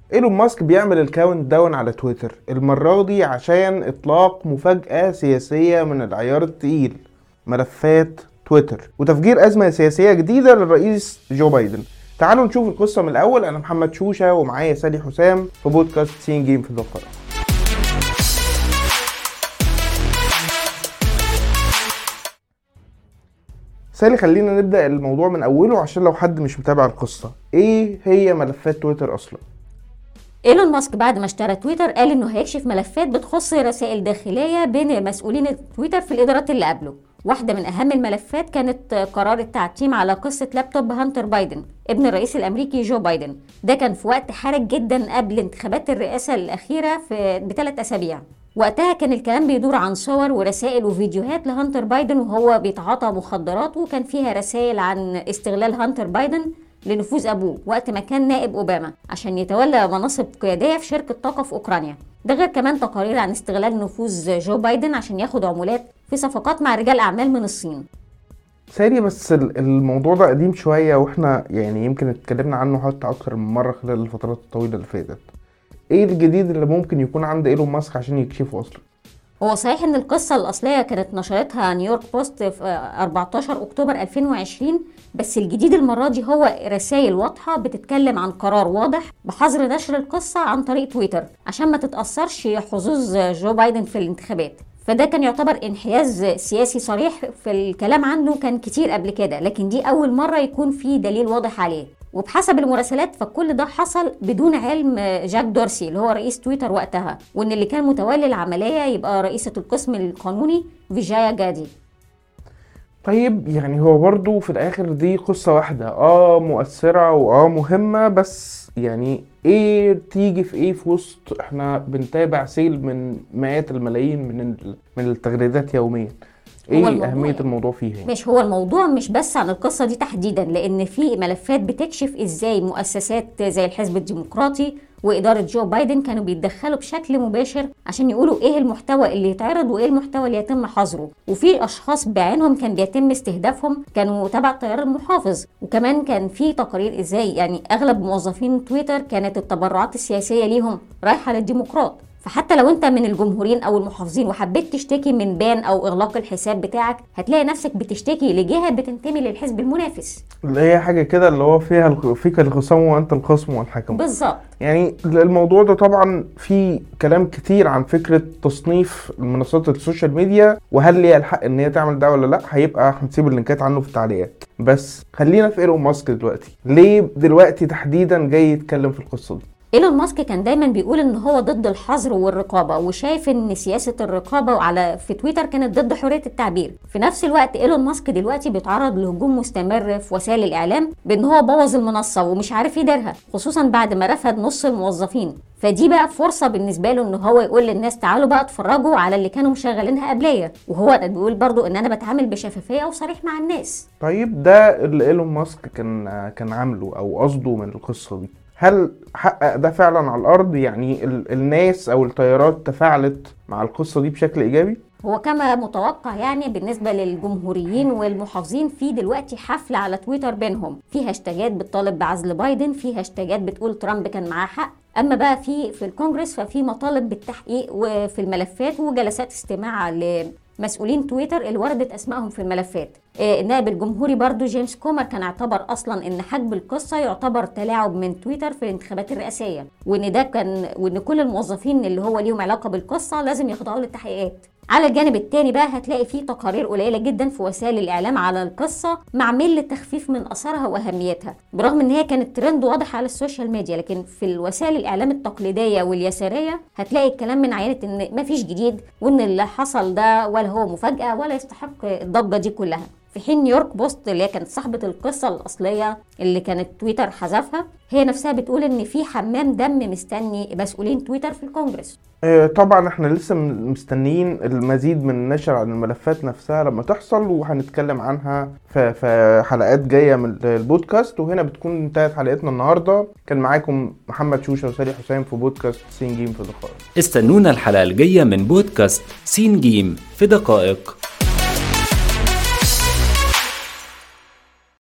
ايلون ماسك بيعمل الكاونت داون على تويتر المرة دي عشان اطلاق مفاجأة سياسية من العيار التقيل ملفات تويتر وتفجير أزمة سياسية جديدة للرئيس جو بايدن تعالوا نشوف القصة من الأول أنا محمد شوشة ومعايا سالي حسام في بودكاست سين جيم في الدقائق سالي خلينا نبدأ الموضوع من أوله عشان لو حد مش متابع القصة إيه هي ملفات تويتر أصلا؟ ايلون ماسك بعد ما اشترى تويتر قال انه هيكشف ملفات بتخص رسائل داخليه بين مسؤولين تويتر في الادارات اللي قبله واحده من اهم الملفات كانت قرار التعتيم على قصه لابتوب هانتر بايدن ابن الرئيس الامريكي جو بايدن ده كان في وقت حرج جدا قبل انتخابات الرئاسه الاخيره في بثلاث اسابيع وقتها كان الكلام بيدور عن صور ورسائل وفيديوهات لهانتر بايدن وهو بيتعاطى مخدرات وكان فيها رسائل عن استغلال هانتر بايدن لنفوذ أبوه وقت ما كان نائب أوباما عشان يتولى مناصب قيادية في شركة طاقة في أوكرانيا ده غير كمان تقارير عن استغلال نفوذ جو بايدن عشان ياخد عمولات في صفقات مع رجال أعمال من الصين ساري بس الموضوع ده قديم شوية واحنا يعني يمكن اتكلمنا عنه حتى أكتر من مرة خلال الفترات الطويلة اللي فاتت ايه الجديد اللي ممكن يكون عند ايلون ماسك عشان يكشفه اصلا هو صحيح ان القصه الاصليه كانت نشرتها نيويورك بوست في 14 اكتوبر 2020 بس الجديد المره دي هو رسائل واضحه بتتكلم عن قرار واضح بحظر نشر القصه عن طريق تويتر عشان ما تتاثرش حظوظ جو بايدن في الانتخابات فده كان يعتبر انحياز سياسي صريح في الكلام عنه كان كتير قبل كده لكن دي اول مره يكون في دليل واضح عليه وبحسب المراسلات فكل ده حصل بدون علم جاك دورسي اللي هو رئيس تويتر وقتها وان اللي كان متولي العمليه يبقى رئيسه القسم القانوني فيجايا جادي طيب يعني هو برضو في الاخر دي قصة واحدة اه مؤثرة واه مهمة بس يعني ايه تيجي في ايه في وسط احنا بنتابع سيل من مئات الملايين من من التغريدات يوميا ايه الموضوع اهميه يعني. الموضوع فيها مش هو الموضوع مش بس عن القصه دي تحديدا لان في ملفات بتكشف ازاي مؤسسات زي الحزب الديمقراطي وإدارة جو بايدن كانوا بيتدخلوا بشكل مباشر عشان يقولوا إيه المحتوى اللي يتعرض وإيه المحتوى اللي يتم حظره وفي أشخاص بعينهم كان بيتم استهدافهم كانوا تبع التيار المحافظ وكمان كان في تقارير إزاي يعني أغلب موظفين تويتر كانت التبرعات السياسية ليهم رايحة للديمقراط فحتى لو انت من الجمهوريين او المحافظين وحبيت تشتكي من بان او اغلاق الحساب بتاعك هتلاقي نفسك بتشتكي لجهه بتنتمي للحزب المنافس اللي هي حاجه كده اللي هو فيها فيك الخصام وانت الخصم والحكم بالظبط يعني الموضوع ده طبعا في كلام كتير عن فكره تصنيف منصات السوشيال ميديا وهل ليها الحق ان هي تعمل ده ولا لا هيبقى هنسيب اللينكات عنه في التعليقات بس خلينا في ايلون ماسك دلوقتي ليه دلوقتي تحديدا جاي يتكلم في القصه دي ايلون ماسك كان دايما بيقول ان هو ضد الحظر والرقابه وشايف ان سياسه الرقابه على في تويتر كانت ضد حريه التعبير في نفس الوقت ايلون ماسك دلوقتي بيتعرض لهجوم مستمر في وسائل الاعلام بان هو بوظ المنصه ومش عارف يديرها خصوصا بعد ما رفض نص الموظفين فدي بقى فرصه بالنسبه له ان هو يقول للناس تعالوا بقى اتفرجوا على اللي كانوا مشغلينها قبليه وهو بيقول برضو ان انا بتعامل بشفافيه وصريح مع الناس طيب ده اللي ايلون ماسك كان كان عامله او قصده من القصه دي هل حقق ده فعلا على الارض يعني الناس او التيارات تفاعلت مع القصه دي بشكل ايجابي هو كما متوقع يعني بالنسبة للجمهوريين والمحافظين في دلوقتي حفلة على تويتر بينهم في هاشتاجات بتطالب بعزل بايدن في هاشتاجات بتقول ترامب كان معاه حق اما بقى في في الكونجرس ففي مطالب بالتحقيق وفي الملفات وجلسات استماع مسؤولين تويتر اللي وردت اسمائهم في الملفات آه، النائب الجمهوري برضو جيمس كومر كان اعتبر اصلا ان حجب القصه يعتبر تلاعب من تويتر في الانتخابات الرئاسيه وان ده كان وان كل الموظفين اللي هو ليهم علاقه بالقصه لازم يخضعوا للتحقيقات على الجانب الثاني بقى هتلاقي فيه تقارير قليله جدا في وسائل الاعلام على القصه مع ميل للتخفيف من اثرها واهميتها برغم ان هي كانت ترند واضح على السوشيال ميديا لكن في الوسائل الاعلام التقليديه واليساريه هتلاقي الكلام من عينه ان مفيش جديد وان اللي حصل ده ولا هو مفاجاه ولا يستحق الضجه دي كلها في حين نيويورك بوست اللي هي كانت صاحبه القصه الاصليه اللي كانت تويتر حذفها هي نفسها بتقول ان في حمام دم مستني مسؤولين تويتر في الكونجرس آه، طبعا احنا لسه مستنيين المزيد من النشر عن الملفات نفسها لما تحصل وهنتكلم عنها في حلقات جايه من البودكاست وهنا بتكون انتهت حلقتنا النهارده كان معاكم محمد شوشه وسالي حسام في بودكاست سين جيم في دقائق استنونا الحلقه الجايه من بودكاست سين جيم في دقائق